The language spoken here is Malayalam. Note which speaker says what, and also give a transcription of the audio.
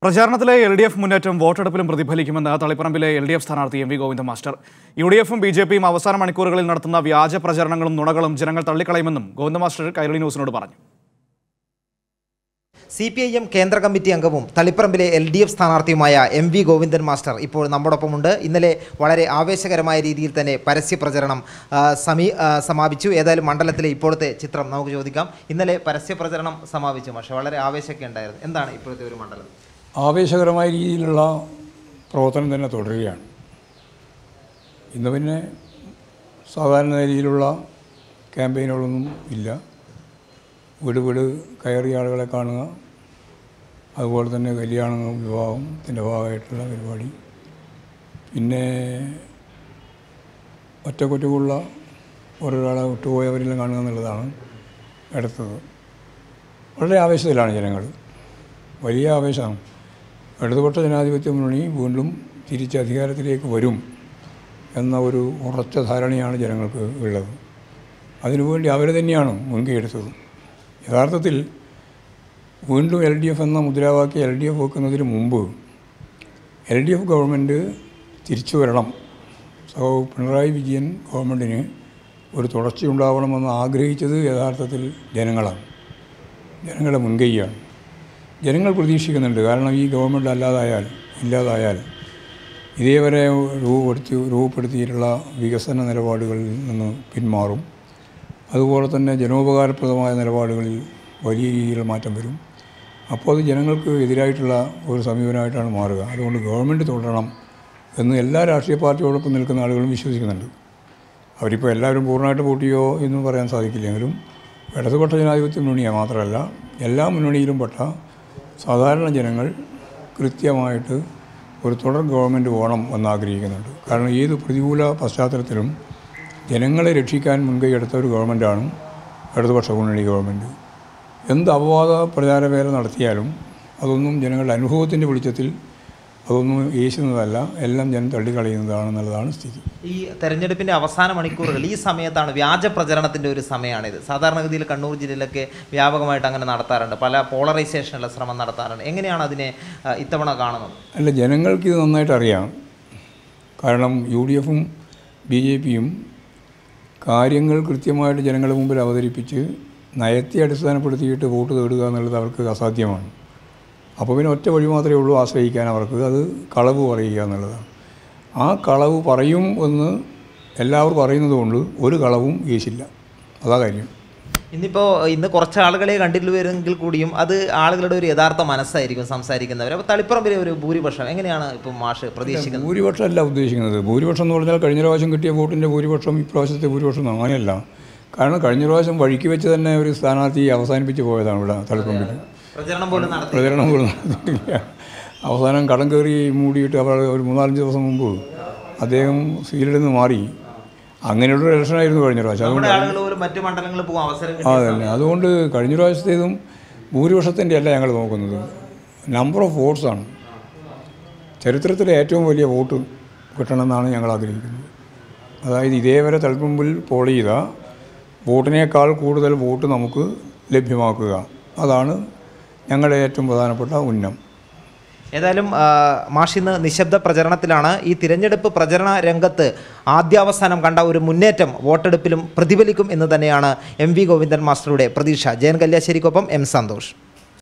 Speaker 1: പ്രചാരണത്തിലെ എൽ ഡി എഫ് മുന്നേറ്റം വോട്ടെടുപ്പിലും പ്രതിഫലിക്കുമെന്ന് തളിപ്പറമ്പിലെ എൽ ഡി എഫ് സ്ഥാനാർത്ഥി M V Govinda master U D എഫും ബി ജെ പിയും അവസാന മണിക്കൂറുകളിൽ നടത്തുന്ന വ്യാജ പ്രചരണങ്ങളും നുണകളും ജനങ്ങൾ തള്ളിക്കളയുമെന്നും ഗോവിന്ദ മാസ്റ്റർ കൈരളി ന്യൂസിനോട് പറഞ്ഞു
Speaker 2: സി പി ഐ എം കേന്ദ്ര കമ്മിറ്റി അംഗവും തളിപ്പറമ്പിലെ എൽ ഡി എഫ് സ്ഥാനാർത്ഥിയുമായ എം വി ഗോവിന്ദൻ മാസ്റ്റർ ഇപ്പോൾ നമ്മോടൊപ്പമുണ്ട് ഇന്നലെ വളരെ ആവേശകരമായ രീതിയിൽ തന്നെ പരസ്യ പ്രചരണം ആ, സമീ ആ, സമാപിച്ചു ഏതായാലും മണ്ഡലത്തിലെ ഇപ്പോഴത്തെ ചിത്രം നമുക്ക് ചോദിക്കാം ഇന്നലെ പരസ്യ പ്രചരണം സമാപിച്ചു പക്ഷേ വളരെ ആവേശമൊക്കെ ഉണ്ടായിരുന്നു എന്താണ് ഇപ്പോഴത്തെ ഒരു മണ്ഡലം
Speaker 3: ആവേശകരമായ രീതിയിലുള്ള പ്രവർത്തനം തന്നെ തുടരുകയാണ് ഇന്ന് പിന്നെ സാധാരണ രീതിയിലുള്ള ക്യാമ്പയിനുകളൊന്നും ഇല്ല വീട് വീട് കയറിയ ആളുകളെ കാണുക അതുപോലെ തന്നെ കല്യാണം വിവാഹത്തിൻ്റെ ഭാഗമായിട്ടുള്ള പരിപാടി പിന്നെ ഒറ്റക്കൊറ്റക്കുള്ള ഓരോരാളെ വിട്ടുപോയവരെല്ലാം കാണുക എന്നുള്ളതാണ് അടുത്തത് വളരെ ആവേശത്തിലാണ് ജനങ്ങൾ വലിയ ആവേശമാണ് ഇടതുപക്ഷ ജനാധിപത്യ മുന്നണി വീണ്ടും തിരിച്ച് അധികാരത്തിലേക്ക് വരും എന്ന ഒരു ഉറച്ച ധാരണയാണ് ജനങ്ങൾക്ക് ഉള്ളത് അതിനുവേണ്ടി അവർ തന്നെയാണ് മുൻകൈ എടുത്തത് യഥാർത്ഥത്തിൽ വീണ്ടും എൽ ഡി എഫ് എന്ന മുദ്രാവാക്യം എൽ ഡി എഫ് വെക്കുന്നതിന് മുമ്പ് എൽ ഡി എഫ് ഗവൺമെൻറ് തിരിച്ചു വരണം സോ പിണറായി വിജയൻ ഗവൺമെൻറ്റിന് ഒരു തുടർച്ചയുണ്ടാവണമെന്ന് ആഗ്രഹിച്ചത് യഥാർത്ഥത്തിൽ ജനങ്ങളാണ് ജനങ്ങളുടെ മുൻകൈയാണ് ജനങ്ങൾ പ്രതീക്ഷിക്കുന്നുണ്ട് കാരണം ഈ ഗവൺമെൻറ് അല്ലാതായാൽ ഇല്ലാതായാൽ ഇതേവരെ രൂപപ്പെടുത്തി രൂപപ്പെടുത്തിയിട്ടുള്ള വികസന നിലപാടുകളിൽ നിന്ന് പിന്മാറും അതുപോലെ തന്നെ ജനോപകാരപ്രദമായ നിലപാടുകളിൽ വലിയ രീതിയിൽ മാറ്റം വരും അപ്പോൾ അത് ജനങ്ങൾക്ക് എതിരായിട്ടുള്ള ഒരു സമീപനമായിട്ടാണ് മാറുക അതുകൊണ്ട് ഗവൺമെൻറ് തുടരണം എന്ന് എല്ലാ രാഷ്ട്രീയ പാർട്ടിയോടൊപ്പം നിൽക്കുന്ന ആളുകളും വിശ്വസിക്കുന്നുണ്ട് അവരിപ്പോൾ എല്ലാവരും പൂർണ്ണമായിട്ട് വോട്ടിയോ എന്ന് പറയാൻ സാധിക്കില്ലെങ്കിലും ഇടതുപക്ഷ ജനാധിപത്യ മുന്നണിയെ മാത്രമല്ല എല്ലാ മുന്നണിയിലും പെട്ട സാധാരണ ജനങ്ങൾ കൃത്യമായിട്ട് ഒരു തുടർ ഗവൺമെൻറ് വേണം എന്ന് ആഗ്രഹിക്കുന്നുണ്ട് കാരണം ഏത് പ്രതികൂല പശ്ചാത്തലത്തിലും ജനങ്ങളെ രക്ഷിക്കാൻ മുൻകൈയെടുത്ത ഒരു ഗവൺമെൻറ്റാണ് ഇടതുപക്ഷ മുന്നണി ഗവൺമെൻറ് എന്ത് അപവാദ പ്രചാരവേല നടത്തിയാലും അതൊന്നും ജനങ്ങളുടെ അനുഭവത്തിൻ്റെ വെളിച്ചത്തിൽ അതൊന്നും ഏശുന്നതല്ല എല്ലാം ജനം തള്ളിക്കളയുന്നതാണെന്നുള്ളതാണ് സ്ഥിതി
Speaker 2: ഈ തെരഞ്ഞെടുപ്പിൻ്റെ അവസാന മണിക്കൂറുകൾ ഈ സമയത്താണ് വ്യാജ പ്രചരണത്തിൻ്റെ ഒരു സമയമാണിത് സാധാരണഗതിയിൽ കണ്ണൂർ ജില്ലയിലൊക്കെ വ്യാപകമായിട്ട് അങ്ങനെ നടത്താറുണ്ട് പല പോളറൈസേഷനുള്ള ശ്രമം നടത്താറുണ്ട് എങ്ങനെയാണ് അതിനെ ആ, ഇത്തവണ കാണുന്നത്
Speaker 3: അല്ല ജനങ്ങൾക്ക് ഇത് നന്നായിട്ട് അറിയാം കാരണം യു ഡി എഫും ബി ജെ പിയും കാര്യങ്ങൾ കൃത്യമായിട്ട് ജനങ്ങളുടെ മുമ്പിൽ അവതരിപ്പിച്ച് നയത്തെ അടിസ്ഥാനപ്പെടുത്തിയിട്ട് വോട്ട് തേടുക എന്നുള്ളത് അവർക്ക് അസാധ്യമാണ് അപ്പോൾ പിന്നെ ഒറ്റ വഴി മാത്രമേ ഉള്ളൂ ആശ്രയിക്കാൻ അവർക്ക് അത് കളവ് പറയുക എന്നുള്ളതാണ് ആ കളവ് പറയും എന്ന് എല്ലാവരും പറയുന്നത് കൊണ്ട് ഒരു കളവും യേശില്ല അതാ കാര്യം
Speaker 2: ഇന്നിപ്പോൾ ഇന്ന് കുറച്ച് ആളുകളെ കണ്ടില്ല വരുമെങ്കിൽ കൂടിയും അത് ആളുകളുടെ ഒരു യഥാർത്ഥ മനസ്സായിരിക്കും സംസാരിക്കുന്നവർ അപ്പോൾ തളിപ്പറമ്പിലെ ഒരു ഭൂരിപക്ഷം എങ്ങനെയാണ് ഇപ്പം മാഷ് പ്രതീക്ഷിക്കുന്നത്
Speaker 3: ഭൂരിപക്ഷം അല്ല ഉദ്ദേശിക്കുന്നത് ഭൂരിപക്ഷം എന്ന് പറഞ്ഞാൽ കഴിഞ്ഞ പ്രാവശ്യം കിട്ടിയ വോട്ടിൻ്റെ ഭൂരിപക്ഷം ഇപ്രാവശ്യത്തെ ഭൂരിപക്ഷം ഒന്നും അങ്ങനെയല്ല കാരണം കഴിഞ്ഞ പ്രാവശ്യം വഴിക്ക് വെച്ച് തന്നെ ഒരു സ്ഥാനാർത്ഥി അവസാനിപ്പിച്ച് പോയതാണ് ഇവിടെ തളിപ്പറമ്പിൽ
Speaker 2: പ്രചരണം പോലും നടത്തി
Speaker 3: പ്രചരണം പോലും നടത്തിയിട്ടില്ല അവസാനം കടം കയറി മൂടിയിട്ട് അവർ ഒരു മൂന്നാലഞ്ച് ദിവസം മുമ്പ് അദ്ദേഹം സീലിൽ നിന്ന് മാറി അങ്ങനെയുള്ള ഒരു ഇലക്ഷനായിരുന്നു കഴിഞ്ഞ പ്രാവശ്യം അതുകൊണ്ട്
Speaker 2: നമ്മുടെ ആളുകൾ പോലും മറ്റു മണ്ഡലങ്ങളിൽ പോകാൻ അവസരം കിട്ടി
Speaker 3: അതന്നെ അതുകൊണ്ട് കഴിഞ്ഞ പ്രാവശ്യത്തേതും ഭൂരിപക്ഷത്തിൻ്റെ അല്ല ഞങ്ങൾ നോക്കുന്നത് നമ്പർ ഓഫ് വോട്ട്സാണ് ചരിത്രത്തിലെ ഏറ്റവും വലിയ വോട്ട് കിട്ടണമെന്നാണ് ഞങ്ങൾ ആഗ്രഹിക്കുന്നത് അതായത് ഇതേവരെ തൽമുമ്പിൽ പോൾ ചെയ്ത വോട്ടിനേക്കാൾ കൂടുതൽ വോട്ട് നമുക്ക് ലഭ്യമാക്കുക അതാണ് ഞങ്ങളുടെ ഏറ്റവും പ്രധാനപ്പെട്ട ഉന്നം
Speaker 2: ഏതായാലും ആ, മാഷ് ഇന്ന് നിശബ്ദ പ്രചരണത്തിലാണ് ഈ തിരഞ്ഞെടുപ്പ് പ്രചരണ രംഗത്ത് ആദ്യാവസാനം കണ്ട ഒരു മുന്നേറ്റം വോട്ടെടുപ്പിലും പ്രതിഫലിക്കും എന്ന് തന്നെയാണ് എം വി ഗോവിന്ദൻ മാസ്റ്ററുടെ പ്രതീക്ഷ ജയൻ കല്യാശ്ശേരിക്കൊപ്പം എം സന്തോഷ്